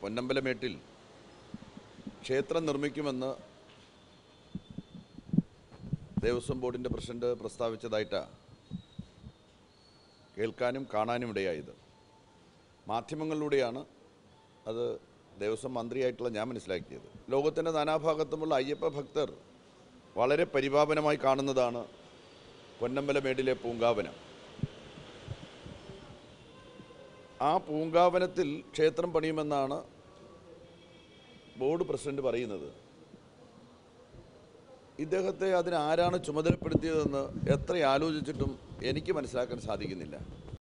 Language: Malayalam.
പൊന്നമ്പലമേട്ടിൽ ക്ഷേത്രം നിർമ്മിക്കുമെന്ന് ദേവസ്വം ബോർഡിൻ്റെ പ്രസിഡന്റ് പ്രസ്താവിച്ചതായിട്ടാണ് കേൾക്കാനും കാണാനും ഇടയായത് മാധ്യമങ്ങളിലൂടെയാണ് അത് ദേവസ്വം മന്ത്രിയായിട്ടുള്ള ഞാൻ മനസ്സിലാക്കിയത് ലോകത്തിൻ്റെ നാനാഭാഗത്തുമുള്ള അയ്യപ്പ ഭക്തർ വളരെ പരിപാവനമായി കാണുന്നതാണ് പൊന്നമ്പലമേടിലെ പൂങ്കാവനം ആ പൂങ്കാവനത്തിൽ ക്ഷേത്രം പണിയുമെന്നാണ് ബോർഡ് പ്രസിഡന്റ് പറയുന്നത് ഇദ്ദേഹത്തെ അതിന് ആരാണ് ചുമതലപ്പെടുത്തിയതെന്ന് എത്ര ആലോചിച്ചിട്ടും എനിക്ക് മനസ്സിലാക്കാൻ സാധിക്കുന്നില്ല